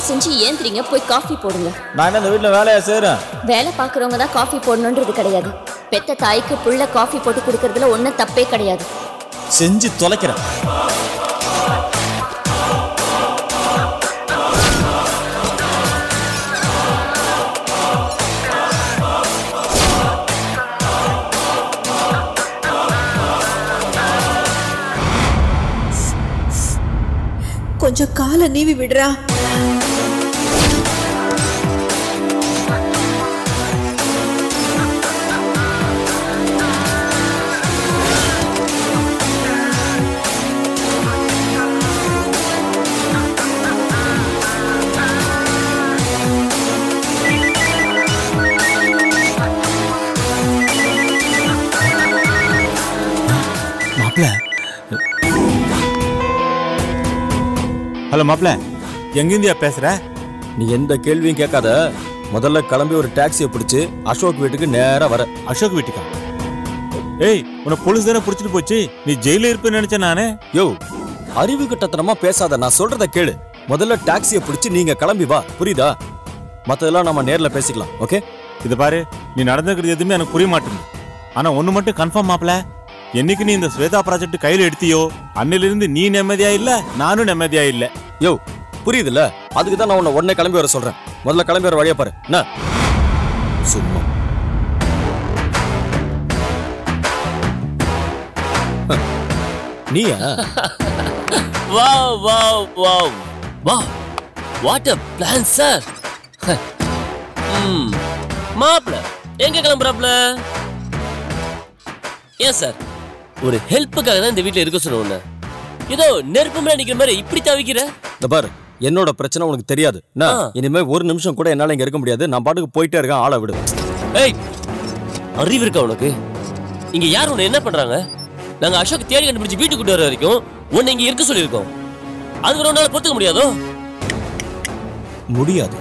செஞ்சு ஏந்திரிங்க போய் காஃபி போடுங்க நான் என்ன இந்த வீட்டில் வேலையா செய்கிறேன் வேலை பார்க்குறவங்க தான் காஃபி போடணுன்றது கிடையாது பெத்த தாய்க்கு புள்ள காஃபி போட்டு கொடுக்கறதுல ஒன்றும் தப்பே கிடையாது செஞ்சு தொலைக்கிறேன் கொஞ்சம் காலை நீவி விடுறா மாப்பிள்ள ஹலோ மாப்பிள்ள எங்கேருந்தியா பேசுற நீ எந்த கேள்வியும் கேட்காத முதல்ல கிளம்பி ஒரு டாக்ஸியை பிடிச்சு அசோக் வீட்டுக்கு நேரா வர அசோக் வீட்டுக்கா ஏய் உன்னை போலீஸ் தானே பிடிச்சிட்டு போச்சு நீ ஜெயில இருப்பேன்னு நினைச்சேன் நானே யோ அறிவு கட்டத்தனமா பேசாத நான் சொல்றத கேளு முதல்ல டாக்ஸியை பிடிச்சு நீங்க கிளம்பி வா புரியுதா மத்ததெல்லாம் நம்ம நேர்ல பேசிக்கலாம் ஓகே இது பாரு நீ நடந்துக்கிறது எதுவுமே எனக்கு புரிய மாட்டேங்குது ஆனா ஒண்ணு மட்டும் கன்ஃபார்ம் மாப்ள என்னைக்கு நீ இந்த ஸ்வேதா ப்ராஜெக்ட் கையில எடுத்தியோ அன்னிலிருந்து நீ நிம்மதியா இல்ல நானும் நிம்மதியா இல்ல யோ புரியுதுல்ல அதுக்கு தான் நான் உன்னை உடனே கிளம்பி வர சொல்றேன் முதல்ல கிளம்பி வர வழியா பாரு என்ன சும்மா ஹ, நீயா wow wow wow wow what a plan sir ம் மாப்ள எங்க கிளம்புறாப்ல ஏன் சார் ஒரு ஹெல்ப்புக்காக தான் இந்த வீட்ல இருக்க சொன்ன உன்னை ஏதோ நெருப்பு மேல நிக்கிற மாதிரி இப்படி தவிக்கிற இந்த பாரு என்னோட பிரச்சனை உனக்கு தெரியாது என்ன ஆ. இனிமே ஒரு நிமிஷம் கூட என்னால இங்க இருக்க முடியாது நான் பாட்டுக்கு போயிட்டே இருக்கேன் ஆளை விடு ஏய் அறிவு இருக்கா உனக்கு இங்க யார் உன்னை என்ன பண்றாங்க நாங்க அசோக் தேடி கண்டுபிடிச்சு வீட்டுக்கு கூட்டு வர வரைக்கும் உன்னை இங்க இருக்க சொல்லியிருக்கோம் அது ஒரு நாள் பொறுத்துக்க முடியாதோ முடியாது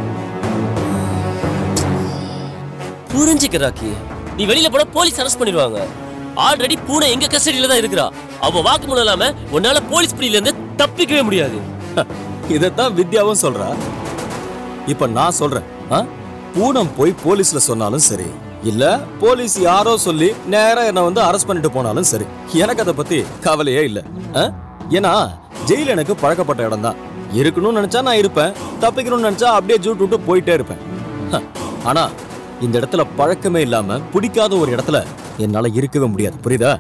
புரிஞ்சுக்க ராக்கி நீ வெளியில போனா போலீஸ் அரெஸ்ட் பண்ணிடுவாங்க ஆல்ரெடி பூனை எங்க கஸ்டடியில தான் இருக்கிறா அவ வாக்குமூலம் இல்லாம உன்னால போலீஸ் பிடியில இருந்து தப்பிக்கவே முடியாது இதைத்தான் வித்யாவும் சொல்றா இப்ப நான் சொல்றேன் ஆ? பூனம் போய் போலீஸ்ல சொன்னாலும் சரி இல்ல போலீஸ் யாரோ சொல்லி நேரா என்ன வந்து அரெஸ்ட் பண்ணிட்டு போனாலும் சரி எனக்கு அதை பத்தி கவலையே இல்ல ஆ? ஏன்னா ஜெயில் எனக்கு பழக்கப்பட்ட இடம் தான் இருக்கணும்னு நினைச்சா நான் இருப்பேன் தப்பிக்கணும்னு நினைச்சா அப்படியே ஜூட் விட்டு போயிட்டே இருப்பேன் ஹ, ஆனா இந்த இடத்துல பழக்கமே இல்லாம பிடிக்காத ஒரு இடத்துல என்னால இருக்கவே முடியாது புரியுதா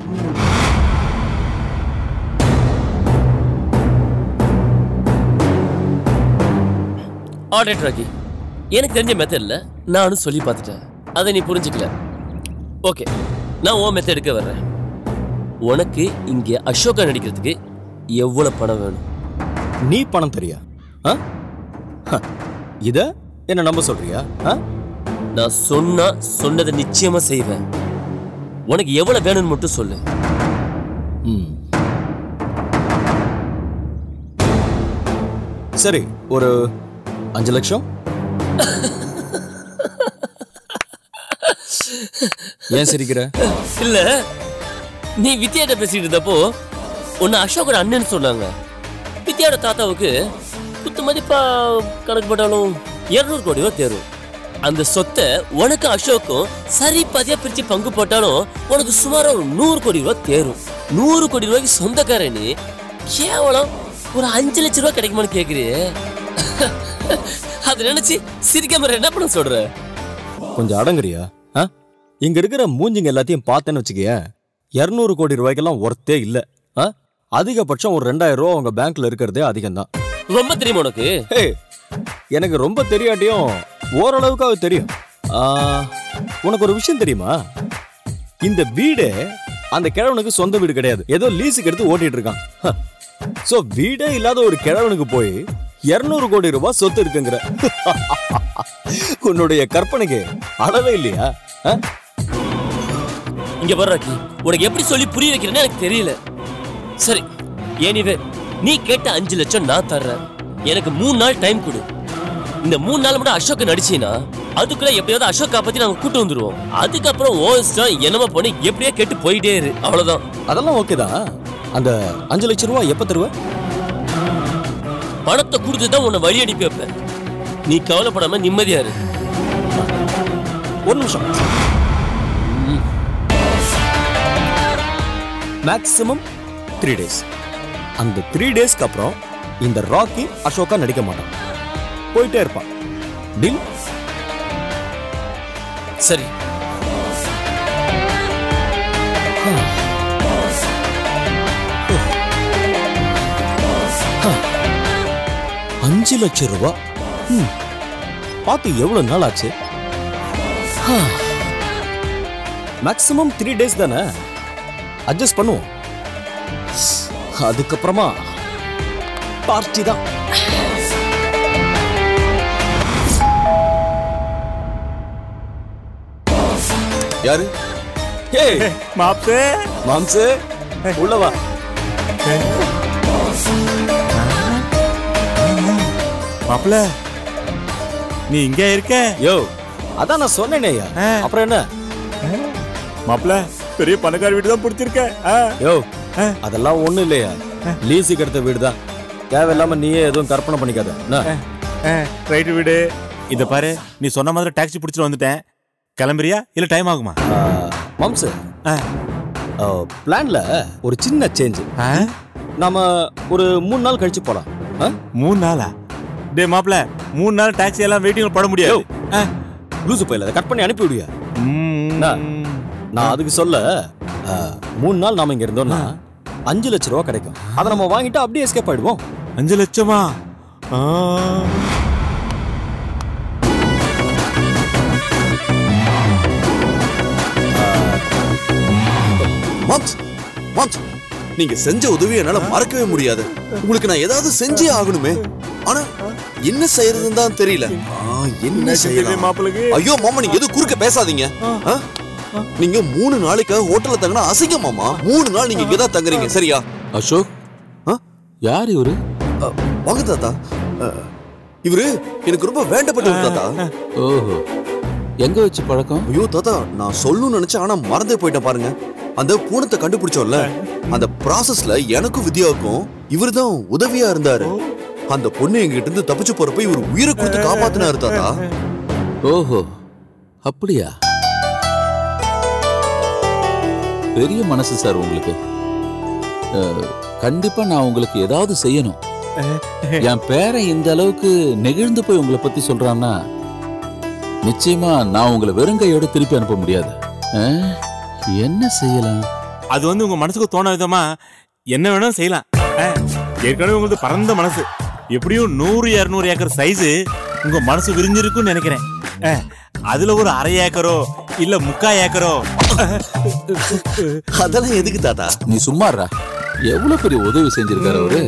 ஆல்ரைட் ராக்கி எனக்கு தெரிஞ்ச மெத்தட்ல நானும் சொல்லி பார்த்துட்டேன் அதை நீ புரிஞ்சுக்கல ஓகே நான் உன் மெத்தட் எடுக்க வர்றேன் உனக்கு இங்க அசோகா நடிக்கிறதுக்கு எவ்வளவு பணம் வேணும் நீ பணம் தெரியா ஆ? ஹ, இத என்ன நம்ப சொல்றியா ஆ? நான் சொன்னா சொன்னதை நிச்சயமா செய்வேன் உனக்கு எவ்வளவு வேணும்னு மட்டும் சொல்லு ம். சரி ஒரு அஞ்சு லட்சம் ஏன் சிரிக்கிற இல்ல நீ வித்யாட்ட பேசிட்டு இருந்தப்போ உன்னை அசோகோட அண்ணன் சொன்னாங்க வித்யாவோட தாத்தாவுக்கு குத்து மதிப்பா கணக்கு போட்டாலும் இருநூறு கோடி ரூபா தேரும் அந்த சொத்தை உனக்கு அசோக்கும் சரி பாதியா பிரிச்சு பங்கு போட்டாலும் உனக்கு சுமார் ஒரு நூறு கோடி ரூபா தேரும் நூறு கோடி ரூபாய்க்கு சொந்தக்காரன் நீ கேவலம் ஒரு அஞ்சு லட்ச ரூபா கிடைக்குமான்னு கேக்குறியே அதை நினைச்சு சிரிக்காம என்ன பண்ண சொல்ற கொஞ்சம் அடங்குறியா ஆ? இங்க இருக்கிற மூஞ்சிங்க எல்லாத்தையும் பார்த்தேன்னு வச்சுக்கேன் இருநூறு கோடி ரூபாய்க்கெல்லாம் ஒர்த்தே இல்ல ஆ? அதிகபட்சம் ஒரு ரெண்டாயிரம் ரூபா உங்க பேங்க்ல இருக்கிறதே அதிகம்தான் ரொம்ப தெரியுமா உனக்கு ஹே எனக்கு ரொம்ப தெரியாட்டியும் ஓரளவுக்காவது தெரியும் ஆ, உனக்கு ஒரு விஷயம் தெரியுமா இந்த வீடு அந்த கிழவனுக்கு சொந்த வீடு கிடையாது ஏதோ லீஸுக்கு எடுத்து ஓட்டிட்டு இருக்கான் சோ வீடே இல்லாத ஒரு கிழவனுக்கு போய் 200 கோடி ரூபாய் சொத்து இருக்குங்கிற உன்னுடைய கற்பனைக்கு அளவே இல்லையா ஆ? இங்க பாரு ராக்கி உனக்கு எப்படி சொல்லி புரிய வைக்கிறேன்னு எனக்கு தெரியல சரி எனிவே நீ கேட்ட அஞ்சு லட்சம் நான் தர்றேன் எனக்கு மூணு நாள் டைம் கொடு இந்த மூணு நாள் மட்டும் அசோக் நடிச்சீனா அதுக்குள்ள எப்படியாவது அசோக் பத்தி நாங்க கூட்டு வந்துருவோம் அதுக்கப்புறம் ஓ இஷ்டம் என்னமோ பண்ணி எப்படியோ கேட்டு போயிட்டே இரு அவ்வளவுதான் அதெல்லாம் ஓகே தான் அந்த அஞ்சு லட்சம் ரூபாய் எப்ப தருவ பணத்தை கொடுத்து தான் உன்னை வழி அனுப்பி வைப்பேன் நீ கவலைப்படாம நிம்மதியா இரு ஒரு நிமிஷம் மேக்ஸிமம் த்ரீ டேஸ் அந்த த்ரீ டேஸ்க்கு அப்புறம் இந்த ராக்கி அசோகா நடிக்க மாட்டான் போயிட்டே இருப்பான் டில் சரி அஞ்சு லட்சம் ரூபாய் ம். பார்த்து எவ்வளவு நாள் ஆச்சு மேக்ஸிமம் த்ரீ டேஸ் தானே அட்ஜஸ்ட் பண்ணுவோம் அதுக்கப்புறமா பார்ட்டி தான் யாரு ஏய் மாப்சே மாம்சு உள்ள வா மாப்ள நீ இங்கே இருக்க யோ அதான் நான் சொன்னேனேயா ஆ. அப்புறம் என்ன மாப்ள பெரிய பணக்கார வீடு தான் பிடிச்சிருக்க ஆ. யோ ஆ. அதெல்லாம் ஒண்ணும் இல்லையா லீஸுக்கு எடுத்த வீடு தான் தேவையில்லாம நீயே எதுவும் கற்பனை பண்ணிக்காத என்ன? ஆ, ரைட்டு வீடு இத பாரு நீ சொன்ன மாதிரி டாக்ஸி பிடிச்சிட்டு வந்துட்டேன் கிளம்புறியா இல்ல டைம் ஆகுமா ஆ, மாம்சு ஆ. பிளான்ல ஒரு சின்ன சேஞ்ச் ஆ? நாம ஒரு மூணு நாள் கழிச்சு போலாம் ஆ? மூணு நாளா டே மாப்ள மூணு நாள் டாக்ஸி எல்லாம் வெயிட்டிங் போட முடியாது ஆ. லூசு போயில அதை கட் பண்ணி அனுப்பி விடுயா ம். என்ன? நான் அதுக்கு சொல்ல ஆ, மூணு நாள் நாம இங்க இருந்தோம்னா அஞ்சு லட்ச ரூபா கிடைக்கும் அதை நம்ம வாங்கிட்டு அப்படியே எஸ்கேப் ஆயிடுவோம் அஞ்சு லட்சமா ஆ. மாம்ஸ் மாம்ஸ் நீங்க செஞ்ச உதவி என்னால மறக்கவே முடியாது உங்களுக்கு நான் ஏதாவது செஞ்சே ஆகணுமே ஆனா என்ன செய்யறதுன்னு தான் தெரியல ஆ, என்ன செய்யலாம் மாப்பிளைக்கு ஐயோ மாமா நீங்க எதுவும் குறுக்க பேசாதீங்க ஆ? நீங்க மூணு நாளைக்காக ஹோட்டல்ல தங்கினா அசிங்கம் மாமா மூணு நாள் நீங்க இங்க தான் தங்குறீங்க சரியா அசோக் ஆ? யார் இவரு அ, வாங்க தாத்தா அ, இவரு எனக்கு ரொம்ப வேண்டப்பட்டவர் தாத்தா ஓஹோ எங்க வச்சு பழக்கம் ஐயோ தாத்தா நான் சொல்லணும்னு நினைச்சேன் ஆனா மறந்தே போயிட்டேன் பாருங்க அந்த பூனத்தை கண்டுபிடிச்சோம்ல அந்த ப்ராசஸ்ல எனக்கும் வித்யாவுக்கும் இவர்தான் உதவியா இருந்தாரு அந்த பொண்ணு எங்ககிட்ட இருந்து தப்பிச்சு போறப்ப இவர் உயிரை கொடுத்து காப்பாத்தினாரு தாத்தா ஓஹோ அப்படியா பெரிய மனசு சார் உங்களுக்கு அஹ், கண்டிப்பா நான் உங்களுக்கு ஏதாவது செய்யணும் என் பேரன் இந்த அளவுக்கு நெகிழ்ந்து போய் உங்களை பத்தி சொல்றான்னா நிச்சயமா நான் உங்களை வெறுங்கையோட திருப்பி அனுப்ப முடியாது அஹ், என்ன செய்யலாம் அது வந்து உங்க மனசுக்கு தோண விதமா என்ன வேணாலும் செய்யலாம் ஆ, ஏற்கனவே உங்களுக்கு பரந்த மனசு எப்படியும் நூறு இரநூறு ஏக்கர் சைஸ் உங்க மனசு விரிஞ்சிருக்கும்னு நினைக்கிறேன் ஆ, அதுல ஒரு அரை ஏக்கரோ இல்ல முக்கா ஏக்கரோ அதெல்லாம் எதுக்கு தாத்தா நீ சும்மாறா எவ்வளவு பெரிய உதவி செஞ்சிருக்காரு அவரு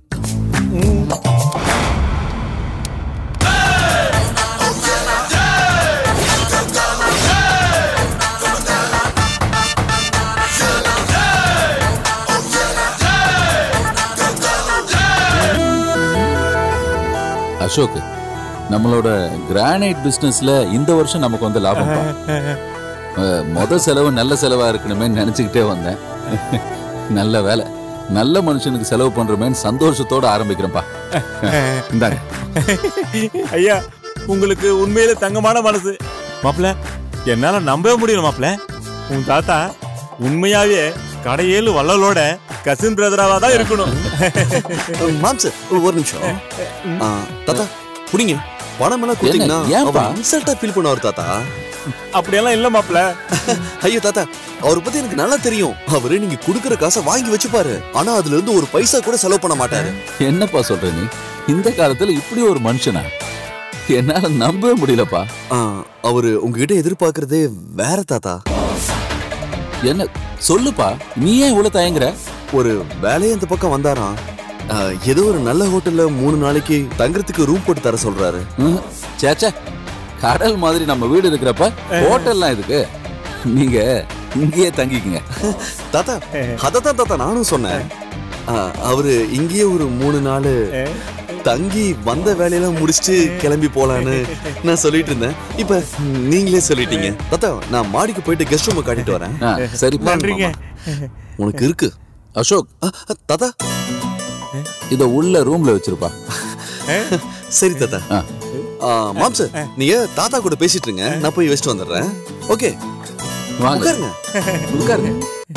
அசோக் நம்மளோட கிரானைட் பிசினஸ்ல இந்த வருஷம் நமக்கு வந்து லாபம் அஹ், மொத செலவு நல்ல செலவா இருக்கணுமே நினைச்சுக்கிட்டே வந்தேன் நல்ல வேலை நல்ல மனுஷனுக்கு செலவு பண்றோமேன்னு சந்தோஷத்தோட ஆரம்பிக்கிறேன்ப்பா இந்தாங்க ஐயா உங்களுக்கு உண்மையில தங்கமான மனசு மாப்பிள என்னால நம்பவே முடியல மாப்பிள உன் தாத்தா உண்மையாவே கடையேழு வள்ளலோட கசின் பிரதராவா தான் இருக்கணும் மாம்ஸ் ஒரு நிமிஷம் ஆ, தாத்தா புடிங்க பணம் எல்லாம் கொடுத்தீங்கன்னா ஏன்பா? அவர் இன்சல்ட்டா ஃபீல் பண்ணுவார் தாத்தா அப்படியெல்லாம் இல்ல மாப்பிள ஐயோ தாத்தா அவரை பத்தி எனக்கு நல்லா தெரியும் அவரு நீங்க குடுக்கற காசை வாங்கி வச்சுப்பாரு ஆனா அதுல இருந்து ஒரு பைசா கூட செலவு பண்ண மாட்டாரு என்னப்பா சொல்ற நீ இந்த காலத்துல இப்படி ஒரு மனுஷனா என்னால நம்பவே முடியலப்பா ஆ, அவரு உங்ககிட்ட எதிர்பார்க்கறதே வேற தாத்தா என்ன சொல்லுப்பா நீ ஏன் இவ்வளவு தயங்குற ஒரு வேலையை இந்த பக்கம் வந்தாராம் ஆ, ஏதோ ஒரு நல்ல ஹோட்டல்ல மூணு நாளைக்கு தங்குறதுக்கு ரூம் போட்டு தர சொல்றாரு ம், சேச்சே கடல் மாதிரி நம்ம வீடு இருக்கிறப்ப ஹோட்டல்லாம் இதுக்கு நீங்க இங்கேயே தங்கிக்கங்க தாத்தா அதத்தான் தாத்தா நானும் சொன்னேன் ஆ, அவரு இங்கேயே ஒரு மூணு நாள் தங்கி வந்த வேலையெல்லாம் முடிச்சுட்டு கிளம்பி போலான்னு நான் சொல்லிட்டு இருந்தேன் இப்ப நீங்களே சொல்லிட்டீங்க தாத்தா நான் மாடிக்கு போயிட்டு கெஸ்ட் ரூம் காட்டிட்டு வரேன் ஆ, சரிப்பா நன்றிங்க உனக்கு இருக்கு அசோக் ஆ, ஆ, தாத்தா இத உள்ள ரூம்ல வச்சிருப்பா சரி தாத்தா ஆ. ஆ, மாம்ச நீங்க தாத்தா கூட பேசிட்டு இருங்க நான் போய் வச்சுட்டு வந்துடுறேன் ஓகே வாங்க உட்காருங்க உட்காருங்க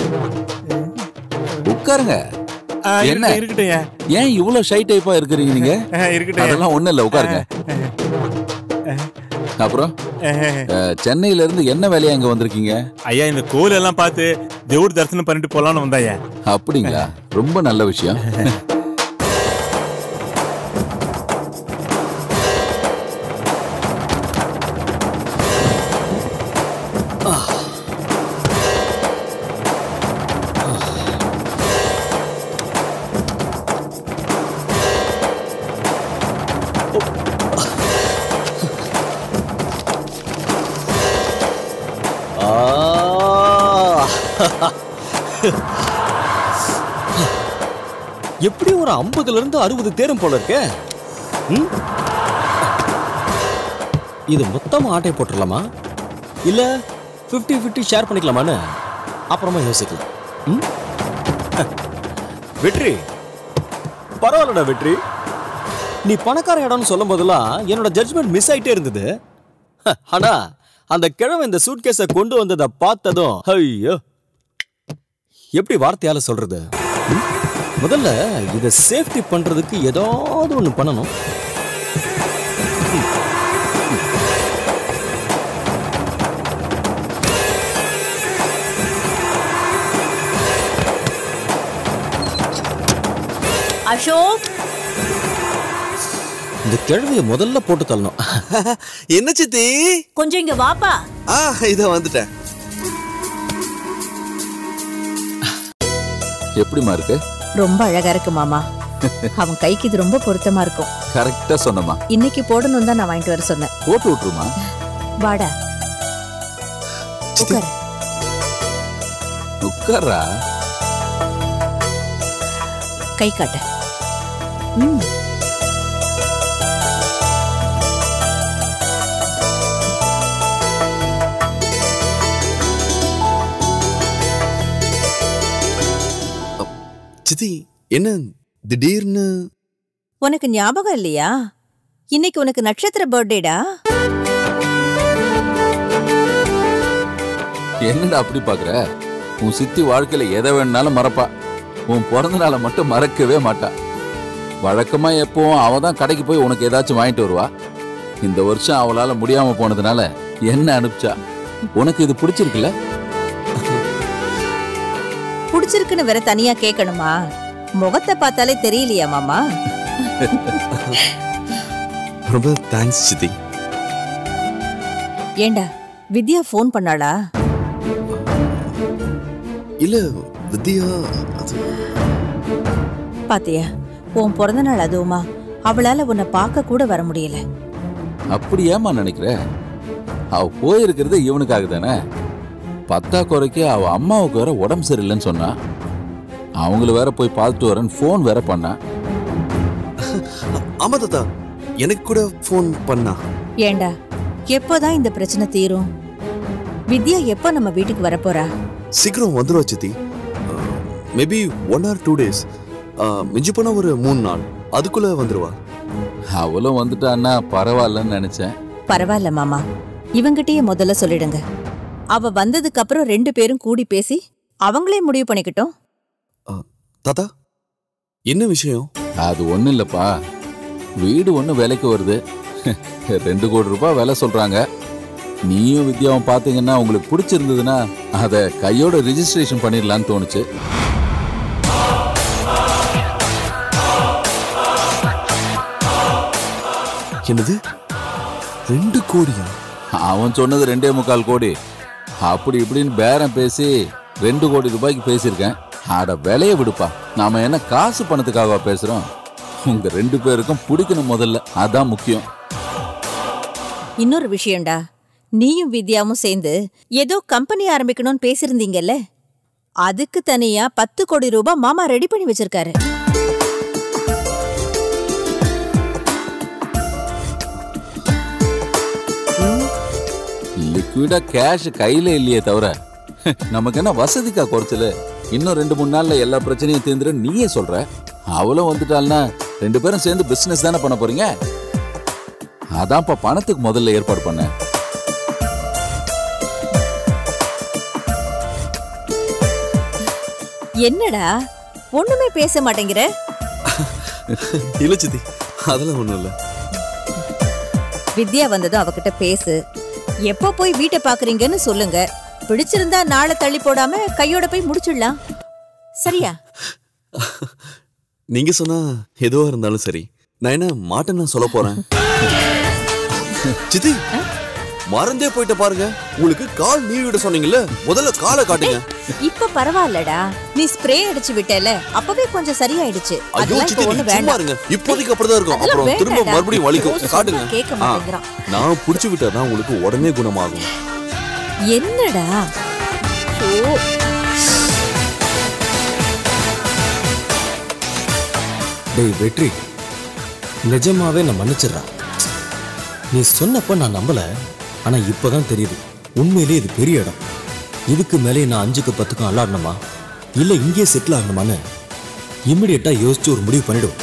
உட்காருங்க ஆ, என்ன? இருக்கட்டும், இருக்கட்டும்யா ஏன் இவ்வளவு ஷை டைப்பா இருக்கிறீங்க நீங்க ஆ, இருக்கட்டும் அதெல்லாம் ஒண்ணும் இல்ல உட்காருங்க அப்புறம் அஹ், சென்னையில இருந்து என்ன வேலையா இங்க வந்திருக்கீங்க ஐயா இந்த கோவில் எல்லாம் பார்த்து தேவூர் தரிசனம் பண்ணிட்டு போலாம்னு வந்தாயா அப்படிங்களா ரொம்ப நல்ல விஷயம் ஆ. எப்படி ஒரு ஐம்பதுல இருந்து அறுபது தேரும் போல இருக்கே ம்? இது மொத்தமா ஆட்டை போட்டுடலாமா இல்ல 50 50 ஷேர் பண்ணிக்கலாமான்னு அப்புறமா யோசிக்கலாம் ம்? வெற்றி பரவாயில்லடா வெற்றி நீ பணக்கார இடம்னு சொல்லும் போதெல்லாம் என்னோட ஜட்ஜ்மெண்ட் மிஸ் ஆயிட்டே இருந்தது ஹ, ஆனா அந்த கிழமை இந்த சூட்கேஸை கொண்டு வந்ததை பார்த்ததும் ஐயோ எப்படி வார்த்தையால சொல்றது ம்? முதல்ல இதை சேஃப்டி பண்றதுக்கு ஏதாவது ஒண்ணு பண்ணணும் அசோக் இந்த கிழவிய முதல்ல போட்டு தள்ளணும் என்ன சித்தி கொஞ்சம் இங்க வாப்பா ஆ இத வந்துட்டேன் எப்படிமா இருக்கு ரொம்ப அழகா இருக்கு மாமா அவன் கைக்கு இது ரொம்ப பொருத்தமா இருக்கும் கரெக்டா சொன்னமா இன்னைக்கு போடணும் தான் நான் வாங்கிட்டு வர சொன்னேன் போட்டு விட்டுருமா வாடா உட்காரு உட்கார்றா கை காட்ட ம் சித்தி என்ன திடீர்னு உனக்கு ஞாபகம் இல்லையா இன்னைக்கு உனக்கு நட்சத்திர பர்த்டேடா என்னடா அப்படி பாக்குற உன் சித்தி வாழ்க்கையில எதை வேணும்னாலும் மறப்பா உன் பிறந்த நாளை மட்டும் மறக்கவே மாட்டா வழக்கமா எப்பவும் அவ தான் கடைக்கு போய் உனக்கு ஏதாச்சும் வாங்கிட்டு வருவா இந்த வருஷம் அவளால முடியாம போனதுனால என்ன அனுப்பிச்சா உனக்கு இது பிடிச்சிருக்குல்ல புடிச்சிருக்குன்னு வேற தனியா கேட்கணுமா முகத்தை பார்த்தாலே தெரியலையா மாமா ரொம்ப தேங்க்ஸ் சித்தி ஏண்டா வித்யா ஃபோன் பண்ணாளா இல்ல வித்யா அது பாத்தியா உன் பிறந்த நாள் அதுவுமா அவளால உன்னை பார்க்க கூட வர முடியல அப்படி ஏமா நினைக்கிற அவ போயிருக்கிறது இவனுக்காக தானே பத்தா குறைக்கு அவ அம்மாவுக்கு வேற உடம்பு சரியில்லைன்னு சொன்னா அவங்கள வேற போய் பார்த்துட்டு வரேன்னு ஃபோன் வேற பண்ணா ஆமா தாத்தா எனக்கு கூட ஃபோன் பண்ணா ஏண்டா எப்போதான் இந்த பிரச்சனை தீரும் வித்யா எப்போ நம்ம வீட்டுக்கு வரப்போறா சீக்கிரம் வந்துருவா சித்தி maybe one or two days மிஞ்சி போனா ஒரு மூணு நாள் அதுக்குள்ள வந்துருவா அவளும் வந்துட்டான்னா பரவாயில்லன்னு நினைச்சேன் பரவாயில்ல மாமா இவங்கிட்டயே முதல்ல சொல்லிடுங்க அவ வந்ததுக்கு அப்புறம் ரெண்டு பேரும் கூடி பேசி அவங்களே முடிவு பண்ணிக்கிட்டோம் தாத்தா என்ன விஷயம் அது ஒண்ணும் இல்லப்பா வீடு ஒண்ணு விலைக்கு வருது ரெண்டு கோடி ரூபாய் விலை சொல்றாங்க நீயும் வித்யாவும் பாத்தீங்கன்னா உங்களுக்கு பிடிச்சிருந்ததுன்னா அதை கையோட ரிஜிஸ்ட்ரேஷன் பண்ணிடலான்னு தோணுச்சு என்னது ரெண்டு கோடியா அவன் சொன்னது ரெண்டே முக்கால் கோடி அப்படி இப்படின்னு பேரம் பேசி ரெண்டு கோடி ரூபாய்க்கு பேசியிருக்கேன் அட விலைய விடுப்பா நாம என்ன காசு பணத்துக்காக பேசுறோம் உங்க ரெண்டு பேருக்கும் பிடிக்கணும் முதல்ல அதான் முக்கியம் இன்னொரு விஷயம்டா நீயும் வித்யாவும் சேர்ந்து ஏதோ கம்பெனி ஆரம்பிக்கணும்னு பேசியிருந்தீங்கல்ல அதுக்கு தனியா பத்து கோடி ரூபாய் மாமா ரெடி பண்ணி வச்சிருக்காரு லிக்விடா கேஷ் கையில இல்லையே தவிர நமக்கு என்ன வசதிக்கா குறைச்சல இன்னும் ரெண்டு மூணு நாள்ல எல்லா பிரச்சனையும் தீர்ந்துரு நீயே சொல்ற அவளும் வந்துட்டாள்னா ரெண்டு பேரும் சேர்ந்து பிசினஸ் தானே பண்ண போறீங்க அதான்ப்பா பணத்துக்கு முதல்ல ஏற்பாடு பண்ணேன் என்னடா ஒண்ணுமே பேச மாட்டேங்கிற இல்ல சித்தி அதெல்லாம் ஒண்ணும் இல்ல வித்யா வந்ததும் அவகிட்ட பேசு எப்போ போய் வீட்டை பாக்குறீங்கன்னு சொல்லுங்க பிடிச்சிருந்தா நாளை தள்ளி போடாம கையோட போய் முடிச்சிடலாம் சரியா நீங்க சொன்னா எதுவா இருந்தாலும் சரி நான் என்ன மாட்டேன்னு நான் சொல்ல போறேன் சித்தி மறந்தே போயிட்ட பாருங்க உங்களுக்கு கால் நீவி விட சொன்னீங்கல்ல முதல்ல காலை காட்டுங்க இப்ப பரவாயில்லடா நீ ஸ்ப்ரே அடிச்சு விட்டல அப்பவே கொஞ்சம் சரியாயிடுச்சு ஐயோ அதெல்லாம் இப்ப சித்தி ஒண்ணு நீங்க சும்மா வேண்டாம் இருங்க இப்போதைக்கு அப்படிதான் இருக்கும் அதெல்லாம் அப்புறம் திரும்ப வேண்டாம்டா. மறுபடியும் வலிக்கும் ஐயோ, காட்டுங்க சொன்னா கேட்க ஆ, மாட்டேங்கிறான். நான் புடிச்சு விட்டா உங்களுக்கு உடனே குணமாகும் என்னடா ஓ டேய் வெற்றி நிஜமாவே நான் மன்னிச்சிடுறேன் நீ சொன்னப்ப நான் நம்பல ஆனா இப்பதான் தெரியுது உண்மையிலே இது பெரிய இடம் இதுக்கு மேலே நான் அஞ்சுக்கு பத்துக்கும் அல்லாடணுமா இல்ல இங்கேயே செட்டில் ஆகணுமான்னு இம்மிடியட்டா யோசிச்சு ஒரு முடிவு பண்ணிடும்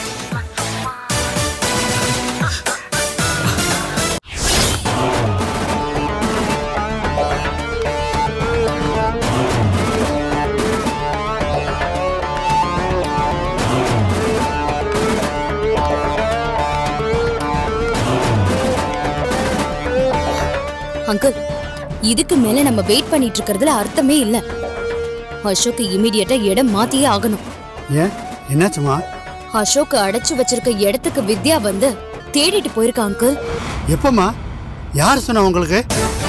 அங்கிள் இதுக்கு மேல நம்ம வெயிட் பண்ணிட்டு இருக்கிறதுல அர்த்தமே இல்ல அசோக் இமிடியட்டா இடம் மாத்தியே ஆகணும் ஏன் என்னாச்சுமா அசோக் அடைச்சு வச்சிருக்க இடத்துக்கு வித்யா வந்து தேடிட்டு போயிருக்கா அங்கிள் எப்பமா யார் சொன்னா உங்களுக்கு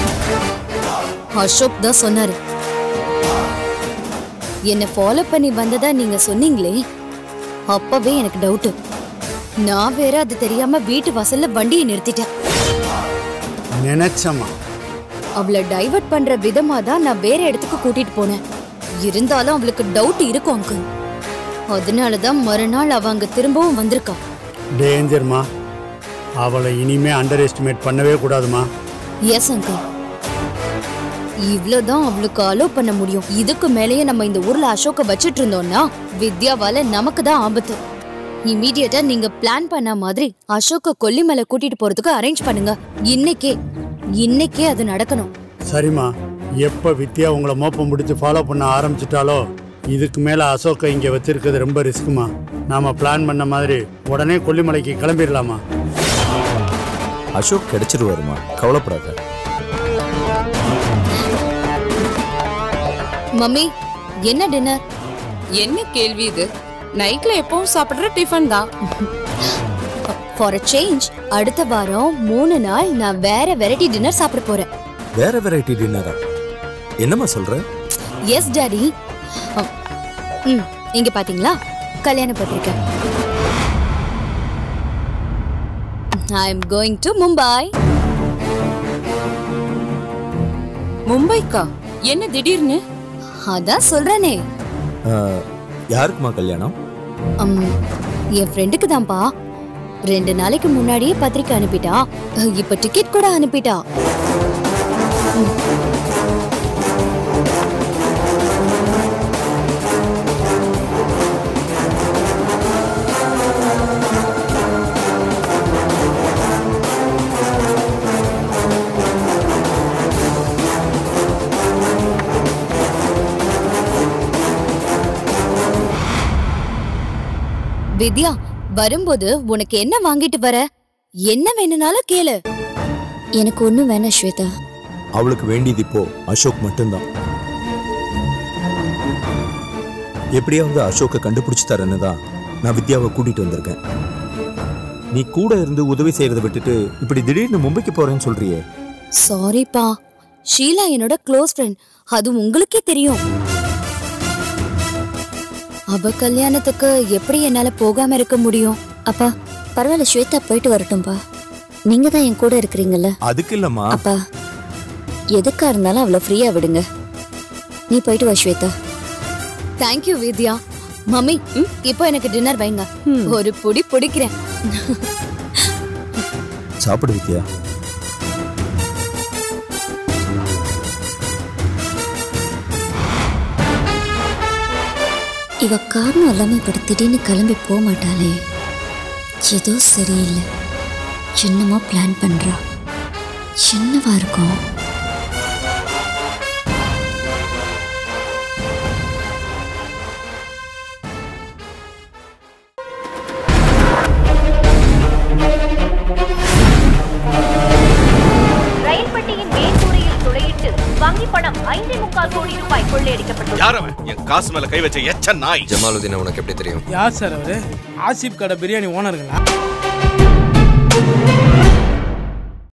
அசோக் தான் சொன்னாரு என்ன ஃபாலோ பண்ணி வந்ததா நீங்க சொன்னீங்களே அப்பவே எனக்கு டவுட் நான் வேற அது தெரியாம வீட்டு வாசல்ல வண்டியை நிறுத்திட்டேன் நினைச்சம்மா அவளை டைவர்ட் பண்ற விதமா தான் நான் வேற இடத்துக்கு கூட்டிட்டு போனேன் இருந்தாலும் அவளுக்கு டவுட் இருக்கும் அங்கிள் அதனாலதான் மறுநாள் அவ அங்க திரும்பவும் வந்திருக்கா டேஞ்சர்மா அவளை இனிமே அண்டர் எஸ்டிமேட் பண்ணவே கூடாதுமா எஸ் அங்கிள் இவ்ளோதான் அவளுக்கு அலோ பண்ண முடியும் இதுக்கு மேலேயே நம்ம இந்த ஊர்ல அசோக்க வச்சிட்டு இருந்தோம்னா வித்யாவால நமக்கு தான் ஆபத்து இமீடியட்டா நீங்க பிளான் பண்ண மாதிரி அசோக்க கொல்லிமலை கூட்டிட்டு போறதுக்கு அரேஞ்ச் பண்ணுங்க இன்னைக்கே இன்னைக்கே அது நடக்கணும் சரிம்மா எப்போ வித்யா உங்களை மோப்பம் பிடிச்சி ஃபாலோ பண்ண ஆரம்பிச்சிட்டாலோ இதுக்கு மேலே அசோக்கை இங்கே வச்சிருக்கிறது ரொம்ப ரிஸ்க்குமா நாம பிளான் பண்ண மாதிரி உடனே கொல்லிமலைக்கு கிளம்பிடலாமா அசோக் கிடைச்சிருவாருமா கவலைப்படாத மம்மி என்ன டின்னர் என்ன கேள்வி இது நைட்ல எப்பவும் சாப்பிடுற டிஃபன் தான் ஃபார் அ சேஞ்ச் அடுத்த வாரம் மூணு நாள் நான் வேற வெரைட்டி டின்னர் சாப்பிட போறேன் வேற வெரைட்டி டின்னரா என்னம்மா சொல்ற எஸ் டாடி ம் இங்க பாத்தீங்களா கல்யாண பத்திரிக்கை I am going to Mumbai மும்பைக்கா என்ன திடீர்னு அதான் சொல்றேனே யாருக்குமா கல்யாணம் அம், என் ஃப்ரெண்டுக்கு தான்ப்பா ரெண்டு நாளைக்கு முன்னாடியே பத்திரிக்கை அனுப்பிட்டா இப்ப டிக்கெட் கூட அனுப்பிட்டா வித்யா வரும்போது உனக்கு என்ன வாங்கிட்டு வர என்ன வேணும்னாலும் கேளு எனக்கு ஒண்ணும் வேணாம் ஸ்வேதா அவளுக்கு வேண்டியது இப்போ அசோக் மட்டும்தான் எப்படியாவது அசோக்கை கண்டுபிடிச்சு தரேன்னு தான் நான் வித்யாவை கூட்டிட்டு வந்திருக்கேன் நீ கூட இருந்து உதவி செய்யறதை விட்டுட்டு இப்படி திடீர்னு மும்பைக்கு போறேன்னு சொல்றியே சாரிப்பா ஷீலா என்னோட க்ளோஸ் ஃப்ரெண்ட் அது உங்களுக்கே தெரியும் அவ கல்யாணத்துக்கு எப்படி என்னால போகாம இருக்க முடியும் அப்பா பரவாயில்ல ஸ்வேதா போயிட்டு வரட்டும்பா நீங்க தான் என் கூட இருக்கிறீங்கல்ல அதுக்கு இல்லம்மா அப்பா எதுக்கா இருந்தாலும் அவளை ஃப்ரீயா விடுங்க நீ போயிட்டு வா ஸ்வேதா தேங்க்யூ வித்யா மம்மி இப்போ எனக்கு டின்னர் வைங்க ஒரு புடி பிடிக்கிறேன் சாப்பிடு வித்யா இவ காரணம் எல்லாமே இப்படி திடீர்னு கிளம்பி போக மாட்டாளே ஏதோ சரியில்லை என்னமோ பிளான் பண்றா என்னவா இருக்கும் ரயில் பெட்டியின் மேற்கூரையில் துளையிட்டு வங்கி பணம் ஐந்தே முக்கால் கோடி ரூபாய் கொள்ளையடிக்கப்பட்டுள்ளது யார் அவன் என் காசு மேல கை வச்ச எச்ச நாய் ஜமாலுதீன் உனக்கு எப்படி தெரியும் யார் சார் அவரு ஆசிப் கடை பிரியாணி ஓனருங்களா